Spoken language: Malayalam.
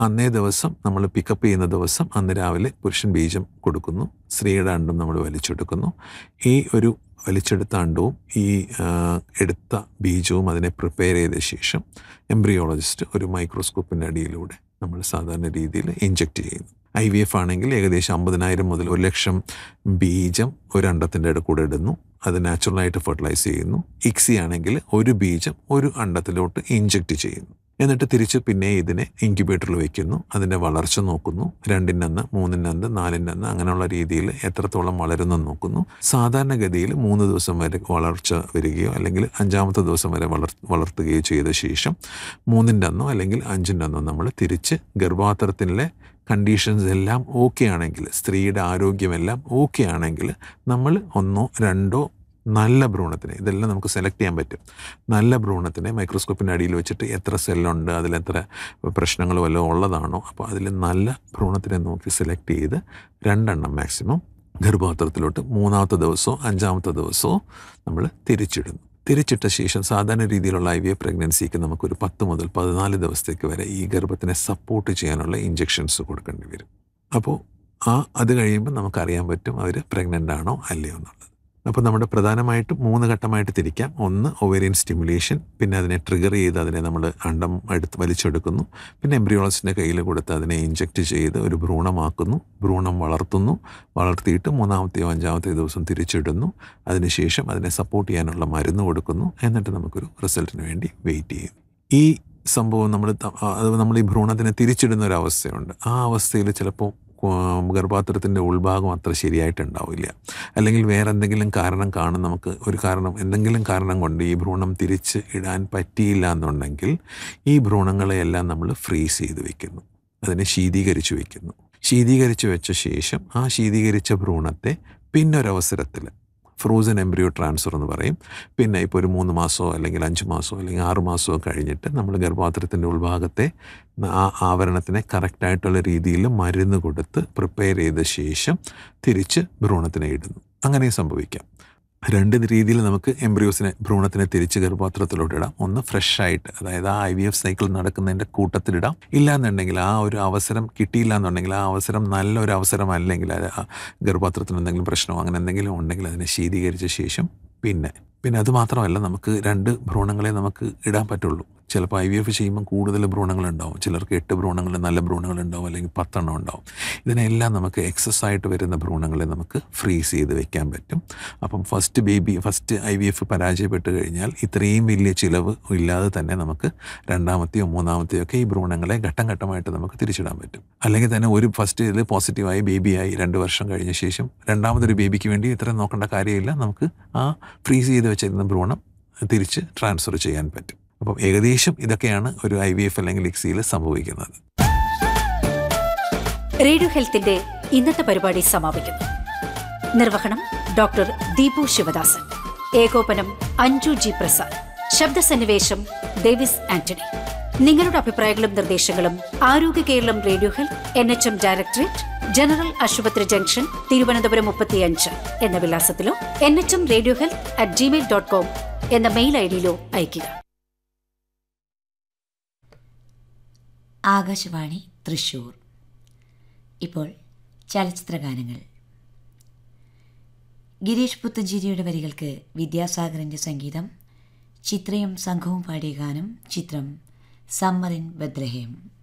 അന്നേ ദിവസം നമ്മൾ പിക്കപ്പ് ചെയ്യുന്ന ദിവസം അന്ന് രാവിലെ പുരുഷൻ ബീജം കൊടുക്കുന്നു സ്ത്രീയുടെ അണ്ടം നമ്മൾ വലിച്ചെടുക്കുന്നു ഈ ഒരു വലിച്ചെടുത്ത അണ്ടവും ഈ ആ, എടുത്ത ബീജവും അതിനെ പ്രിപ്പയർ ചെയ്ത ശേഷം എംബ്രിയോളജിസ്റ്റ് ഒരു മൈക്രോസ്കോപ്പിൻ്റെ അടിയിലൂടെ നമ്മൾ സാധാരണ രീതിയിൽ ഇഞ്ചെക്റ്റ് ചെയ്യുന്നു ഐ വി എഫ് ആണെങ്കിൽ ഏകദേശം അമ്പതിനായിരം മുതൽ ഒരു ലക്ഷം ബീജം ഒരു അണ്ടത്തിൻ്റെ കൂടെ ഇടുന്നു അത് നാച്ചുറലായിട്ട് ഫെർട്ടിലൈസ് ചെയ്യുന്നു ഇക്സി ആണെങ്കിൽ ഒരു ബീജം ഒരു അണ്ടത്തിലോട്ട് ഇഞ്ചെക്റ്റ് ചെയ്യുന്നു എന്നിട്ട് തിരിച്ച് പിന്നെ ഇതിനെ ഇൻക്യുബേറ്ററിൽ വെക്കുന്നു അതിൻ്റെ വളർച്ച നോക്കുന്നു രണ്ടിനന്ന് മൂന്നിനന്ന് നാലിനന്ന് അങ്ങനെയുള്ള രീതിയിൽ എത്രത്തോളം വളരുന്നെന്ന് നോക്കുന്നു സാധാരണഗതിയിൽ മൂന്ന് ദിവസം വരെ വളർച്ച വരികയോ അല്ലെങ്കിൽ അഞ്ചാമത്തെ ദിവസം വരെ വളർ വളർത്തുകയോ ചെയ്ത ശേഷം മൂന്നിൻ്റെ അന്നോ അല്ലെങ്കിൽ അഞ്ചിൻ്റെ അന്നോ നമ്മൾ തിരിച്ച് ഗർഭാത്രത്തിലെ കണ്ടീഷൻസ് എല്ലാം ഓക്കെ ആണെങ്കിൽ സ്ത്രീയുടെ ആരോഗ്യമെല്ലാം ഓക്കെ ആണെങ്കിൽ നമ്മൾ ഒന്നോ രണ്ടോ നല്ല ഭ്രൂണത്തിനെ ഇതെല്ലാം നമുക്ക് സെലക്ട് ചെയ്യാൻ പറ്റും നല്ല ഭ്രൂണത്തിനെ മൈക്രോസ്കോപ്പിൻ്റെ അടിയിൽ വെച്ചിട്ട് എത്ര സെല്ലുണ്ട് അതിലെത്ര പ്രശ്നങ്ങൾ വല്ലതും ഉള്ളതാണോ അപ്പോൾ അതിൽ നല്ല ഭ്രൂണത്തിനെ നോക്കി സെലക്ട് ചെയ്ത് രണ്ടെണ്ണം മാക്സിമം ഗർഭപാത്രത്തിലോട്ട് മൂന്നാമത്തെ ദിവസമോ അഞ്ചാമത്തെ ദിവസമോ നമ്മൾ തിരിച്ചിടുന്നു തിരിച്ചിട്ട ശേഷം സാധാരണ രീതിയിലുള്ള ഐ വി എഫ് പ്രഗ്നൻസിക്ക് നമുക്കൊരു പത്ത് മുതൽ പതിനാല് ദിവസത്തേക്ക് വരെ ഈ ഗർഭത്തിനെ സപ്പോർട്ട് ചെയ്യാനുള്ള ഇഞ്ചെക്ഷൻസ് കൊടുക്കേണ്ടി വരും അപ്പോൾ ആ അത് കഴിയുമ്പോൾ നമുക്കറിയാൻ പറ്റും അവർ പ്രഗ്നൻ്റ് ആണോ അല്ലയോ എന്നുള്ളത് അപ്പോൾ നമ്മുടെ പ്രധാനമായിട്ടും മൂന്ന് ഘട്ടമായിട്ട് തിരിക്കാം ഒന്ന് ഒവേരിയൻ സ്റ്റിമുലേഷൻ പിന്നെ അതിനെ ട്രിഗർ ചെയ്ത് അതിനെ നമ്മൾ അണ്ടം എടുത്ത് വലിച്ചെടുക്കുന്നു പിന്നെ എംബ്രിയോളജിൻ്റെ കയ്യിൽ കൊടുത്ത് അതിനെ ഇഞ്ചെക്റ്റ് ചെയ്ത് ഒരു ഭ്രൂണമാക്കുന്നു ഭ്രൂണം വളർത്തുന്നു വളർത്തിയിട്ട് മൂന്നാമത്തെയോ അഞ്ചാമത്തെയോ ദിവസം തിരിച്ചിടുന്നു അതിനുശേഷം അതിനെ സപ്പോർട്ട് ചെയ്യാനുള്ള മരുന്ന് കൊടുക്കുന്നു എന്നിട്ട് നമുക്കൊരു റിസൾട്ടിന് വേണ്ടി വെയിറ്റ് ചെയ്യും ഈ സംഭവം നമ്മൾ ത- ആ, അത് നമ്മൾ ഈ ഭ്രൂണത്തിനെ തിരിച്ചിടുന്ന ഒരു അവസ്ഥയുണ്ട് ആ അവസ്ഥയിൽ ചിലപ്പോൾ ഗർഭാത്രത്തിൻ്റെ ഉൾഭാഗം അത്ര ശരിയായിട്ടുണ്ടാവില്ല അല്ലെങ്കിൽ വേറെ എന്തെങ്കിലും കാരണം കാണും നമുക്ക് ഒരു കാരണം എന്തെങ്കിലും കാരണം കൊണ്ട് ഈ ഭ്രൂണം തിരിച്ച് ഇടാൻ പറ്റിയില്ല എന്നുണ്ടെങ്കിൽ ഈ ഭ്രൂണങ്ങളെയെല്ലാം നമ്മൾ ഫ്രീസ് ചെയ്ത് വെക്കുന്നു അതിനെ ശീതീകരിച്ച് വെക്കുന്നു ശീതീകരിച്ച് വെച്ച ശേഷം ആ ശീതീകരിച്ച ഭ്രൂണത്തെ പിന്നൊരവസരത്തിൽ ഫ്രോസൺ എംബ്രിയോ ട്രാൻസ്ഫർ എന്ന് പറയും പിന്നെ ഇപ്പോൾ ഒരു മൂന്ന് മാസമോ അല്ലെങ്കിൽ അഞ്ച് മാസമോ അല്ലെങ്കിൽ ആറ് മാസമോ കഴിഞ്ഞിട്ട് നമ്മൾ ഗർഭാത്രത്തിൻ്റെ ഉൾഭാഗത്തെ ആ ആവരണത്തിനെ കറക്റ്റായിട്ടുള്ള രീതിയിൽ മരുന്ന് കൊടുത്ത് പ്രിപ്പയർ ചെയ്ത ശേഷം തിരിച്ച് ഭ്രൂണത്തിനെ ഇടുന്നു അങ്ങനെ സംഭവിക്കാം രണ്ട് രീതിയിൽ നമുക്ക് എംബ്രിയോസിനെ ഭ്രൂണത്തിനെ തിരിച്ച് ഗർഭപാത്രത്തിലോട്ട് ഇടാം ഒന്ന് ഫ്രഷ് ആയിട്ട് അതായത് ആ ഐ വി എഫ് സൈക്കിൾ നടക്കുന്നതിൻ്റെ കൂട്ടത്തിലിടാം ഇല്ലാന്നുണ്ടെങ്കിൽ ആ ഒരു അവസരം കിട്ടിയില്ല എന്നുണ്ടെങ്കിൽ ആ അവസരം നല്ലൊരു അവസരം അല്ലെങ്കിൽ അത് ആ ഗർഭപാത്രത്തിന് എന്തെങ്കിലും പ്രശ്നമോ അങ്ങനെ എന്തെങ്കിലും ഉണ്ടെങ്കിൽ അതിനെ ശീതീകരിച്ച ശേഷം പിന്നെ പിന്നെ അത് മാത്രമല്ല നമുക്ക് രണ്ട് ഭ്രൂണങ്ങളെ നമുക്ക് ഇടാൻ പറ്റുള്ളൂ ചിലപ്പോൾ ഐ വി എഫ് ചെയ്യുമ്പോൾ കൂടുതൽ ഭ്രൂണങ്ങളുണ്ടാവും ചിലർക്ക് എട്ട് ഭ്രൂണങ്ങൾ നല്ല ഭ്രൂണങ്ങളുണ്ടാവും അല്ലെങ്കിൽ പത്തെണ്ണം ഉണ്ടാവും ഇതിനെല്ലാം നമുക്ക് എക്സസ് ആയിട്ട് വരുന്ന ഭ്രൂണങ്ങളെ നമുക്ക് ഫ്രീസ് ചെയ്ത് വെക്കാൻ പറ്റും അപ്പം first baby first I V F പരാജയപ്പെട്ട് കഴിഞ്ഞാൽ ഇത്രയും വലിയ ചിലവ് ഇല്ലാതെ തന്നെ നമുക്ക് രണ്ടാമത്തെയോ മൂന്നാമത്തെയോ ഒക്കെ ഈ ഭ്രൂണങ്ങളെ ഘട്ടം ഘട്ടമായിട്ട് നമുക്ക് തിരിച്ചിടാൻ പറ്റും അല്ലെങ്കിൽ തന്നെ ഒരു ഫസ്റ്റ് ഇതിൽ പോസിറ്റീവായി ബേബിയായി രണ്ട് വർഷം കഴിഞ്ഞ ശേഷം രണ്ടാമതൊരു ബേബിക്ക് വേണ്ടി ഇത്രയും നോക്കേണ്ട കാര്യമില്ല നമുക്ക് ആ ഫ്രീസ് ചെയ്ത് വെച്ചിരുന്ന ഭ്രൂണം തിരിച്ച് ട്രാൻസ്ഫർ ചെയ്യാൻ പറ്റും അപ്പം ഏകദേശം ഇതൊക്കെയാണ് ഒരു ഐ വി എഫ് അല്ലെങ്കിൽ ഇക്സിയിൽ സംഭവിക്കുന്നത് റേഡിയോ ഹെൽത്തിന്റെ ഇന്നത്തെ പരിപാടി സമാപിക്കുന്നു നിർവഹണം ഡോക്ടർ ദീപു ശിവദാസൻ ഏകോപനം അഞ്ജു ജി പ്രസാദ് ശബ്ദസന്നിവേശം ഡേവിസ് ആന്റണി നിങ്ങളുടെ അഭിപ്രായങ്ങളും നിർദ്ദേശങ്ങളും Arogya Keralam radio health N H M directorate general ആശുപത്രി ജംഗ്ഷൻ തിരുവനന്തപുരം മുപ്പത്തിയഞ്ച് എന്ന വിലാസത്തിലോ N H M radio health at Gmail dot com എന്ന മെയിൽ ഐ ഡിയിലോ അയയ്ക്കുക ആകാശവാണി തൃശൂർ ഇപ്പോൾ ചലച്ചിത്ര ഗാനങ്ങൾ ഗിരീഷ് പുത്തഞ്ചേരിയുടെ വരികൾക്ക് വിദ്യാസാഗറിൻ്റെ സംഗീതം ചിത്രയും സംഘവും പാടിയ ഗാനം ചിത്രം സമ്മർ ഇൻ ബദ്രഹേം